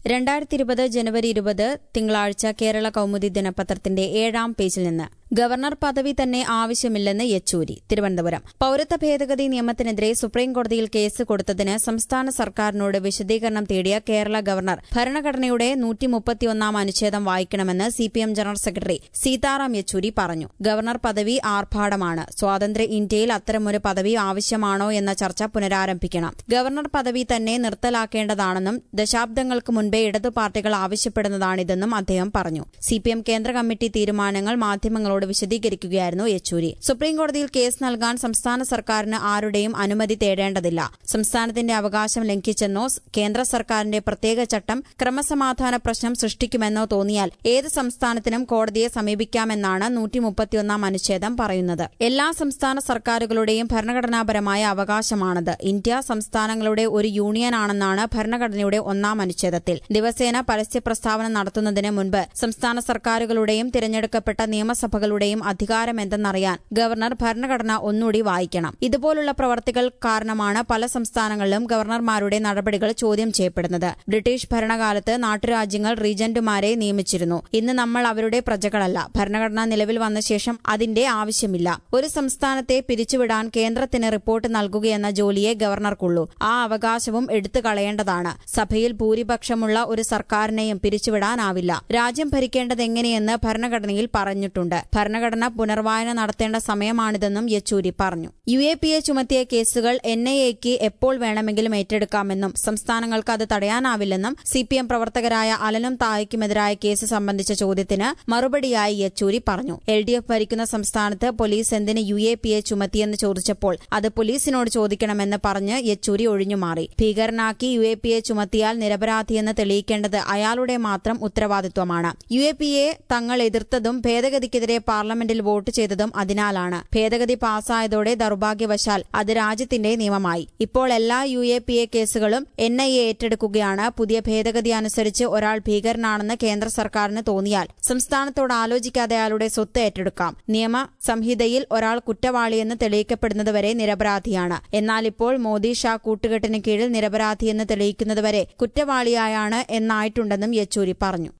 രണ്ടായിരത്തി ഇരുപത് ജനുവരി ഇരുപത് തിങ്കളാഴ്ച കേരള കൗമുദി ദിനപത്രത്തിന്റെ ഏഴാം പേജിൽ നിന്ന് ഗവർണർ പദവി തന്നെ ആവശ്യമില്ലെന്ന് യെച്ചൂരി തിരുവനന്തപുരം പൌരത്വ ഭേദഗതി നിയമത്തിനെതിരെ സുപ്രീംകോടതിയിൽ കേസ് കൊടുത്തതിന് സംസ്ഥാന സർക്കാരിനോട് വിശദീകരണം തേടിയ കേരള ഗവർണർ ഭരണഘടനയുടെ നൂറ്റിമുപ്പത്തിയൊന്നാം അനുച്ഛേദം വായിക്കണമെന്ന് C P M general secretary Sitaram Yechury പറഞ്ഞു ഗവർണർ പദവി ആർഭാടമാണ് സ്വാതന്ത്ര്യ ഇന്ത്യയിൽ അത്തരമൊരു പദവി ആവശ്യമാണോ എന്ന ചർച്ച പുനരാരംഭിക്കണം ഗവർണർ പദവി തന്നെ നിർത്തലാക്കേണ്ടതാണെന്നും ദശാബ്ദങ്ങൾക്ക് മുൻപേ ഇടതു പാർട്ടികൾ ആവശ്യപ്പെടുന്നതാണിതെന്നും അദ്ദേഹം പറഞ്ഞു സിപിഎം കേന്ദ്ര കമ്മിറ്റി തീരുമാനങ്ങൾ മാധ്യമങ്ങളോട് വിശദീകരിക്കുകയായിരുന്നു യെച്ചൂരി സുപ്രീംകോടതിയിൽ കേസ് നൽകാൻ സംസ്ഥാന സർക്കാരിന് ആരുടെയും അനുമതി തേടേണ്ടതില്ല സംസ്ഥാനത്തിന്റെ അവകാശം ലംഘിച്ചെന്നോ കേന്ദ്ര സർക്കാരിന്റെ പ്രത്യേക ചട്ടം ക്രമസമാധാന പ്രശ്നം സൃഷ്ടിക്കുമെന്നോ തോന്നിയാൽ ഏത് സംസ്ഥാനത്തിനും കോടതിയെ സമീപിക്കാമെന്നാണ് നൂറ്റിമുപ്പത്തിയൊന്നാം അനുച്ഛേദം പറയുന്നത് എല്ലാ സംസ്ഥാന സർക്കാരുകളുടെയും ഭരണഘടനാപരമായ അവകാശമാണത് ഇന്ത്യ സംസ്ഥാനങ്ങളുടെ ഒരു യൂണിയനാണെന്നാണ് ഭരണഘടനയുടെ ഒന്നാം അനുച്ഛേദത്തിൽ ദിവസേന പരസ്യ പ്രസ്താവന നടത്തുന്നതിന് മുൻപ് സംസ്ഥാന സർക്കാരുകളുടെയും തിരഞ്ഞെടുക്കപ്പെട്ട നിയമസഭകളുടെയും അധികാരമെന്തെന്നറിയാൻ ഗവർണർ ഭരണഘടന ഒന്നുകൂടി വായിക്കണം ഇതുപോലുള്ള പ്രവർത്തികൾ കാരണമാണ് പല സംസ്ഥാനങ്ങളിലും ഗവർണർമാരുടെ നടപടികൾ ചോദ്യം ചെയ്യപ്പെടുന്നത് ബ്രിട്ടീഷ് ഭരണകാലത്ത് നാട്ടുരാജ്യങ്ങൾ റീജന്റുമാരെ നിയമിച്ചിരുന്നു ഇന്ന് നമ്മൾ അവരുടെ പ്രജകളല്ല ഭരണഘടന നിലവിൽ വന്ന ശേഷം അതിന്റെ ആവശ്യമില്ല ഒരു സംസ്ഥാനത്തെ പിരിച്ചുവിടാൻ കേന്ദ്രത്തിന് റിപ്പോർട്ട് നൽകുകയെന്ന ജോലിയെ ഗവർണർക്കുള്ളൂ ആ അവകാശവും എടുത്തു കളയേണ്ടതാണ് സഭയിൽ ഭൂരിപക്ഷമുള്ള ഒരു സർക്കാരിനെയും പിരിച്ചുവിടാനാവില്ല രാജ്യം ഭരിക്കേണ്ടതെങ്ങനെയെന്ന് ഭരണഘടനയിൽ പറഞ്ഞിട്ടുണ്ട് ഭരണഘടന പുനർവായന നടത്തേണ്ട സമയമാണിതെന്നും യെച്ചൂരി പറഞ്ഞു യു എ പി എ ചുമത്തിയ കേസുകൾ എൻ ഐ എക്ക് എപ്പോൾ വേണമെങ്കിലും ഏറ്റെടുക്കാമെന്നും സംസ്ഥാനങ്ങൾക്ക് അത് തടയാനാവില്ലെന്നും സി പി എം പ്രവർത്തകരായ അലനും തായ്ക്കുമെതിരായ കേസ് സംബന്ധിച്ച ചോദ്യത്തിന് മറുപടിയായി യെച്ചൂരി പറഞ്ഞു എൽ ഡി എഫ് ഭരിക്കുന്ന സംസ്ഥാനത്ത് പോലീസ് എന്തിന് യു എ പി എ ചുമത്തിയെന്ന് ചോദിച്ചപ്പോൾ അത് പോലീസിനോട് ചോദിക്കണമെന്ന് പറഞ്ഞ് യെച്ചൂരി ഒഴിഞ്ഞുമാറി ഭീകരനാക്കി യു എ പി എ ചുമത്തിയാൽ നിരപരാധിയെന്ന് തെളിയിക്കേണ്ടത് അയാളുടെ മാത്രം ഉത്തരവാദിത്വമാണ് യു എ പി എ തങ്ങൾ എതിർത്തതും ഭേദഗതിക്കെതിരെ പാർലമെന്റിൽ വോട്ട് ചെയ്തതും അതിനാലാണ് ഭേദഗതി പാസ്സായതോടെ ദൌർഭാഗ്യവശാൽ അത് രാജ്യത്തിന്റെ നിയമമായി ഇപ്പോൾ എല്ലാ യു എ പി എ കേസുകളും എൻ ഐ എ ഏറ്റെടുക്കുകയാണ് പുതിയ ഭേദഗതി അനുസരിച്ച് ഒരാൾ ഭീകരനാണെന്ന് കേന്ദ്ര സർക്കാരിന് തോന്നിയാൽ സംസ്ഥാനത്തോട് ആലോചിക്കാതെ അയാളുടെ സ്വത്ത് ഏറ്റെടുക്കാം നിയമ സംഹിതയിൽ ഒരാൾ കുറ്റവാളിയെന്ന് തെളിയിക്കപ്പെടുന്നതുവരെ നിരപരാധിയാണ് എന്നാൽ ഇപ്പോൾ മോദി ഷാ കൂട്ടുകെട്ടിന് കീഴിൽ നിരപരാധിയെന്ന് തെളിയിക്കുന്നതുവരെ കുറ്റവാളിയായാണ് എന്നായിട്ടുണ്ടെന്നും യെച്ചൂരി പറഞ്ഞു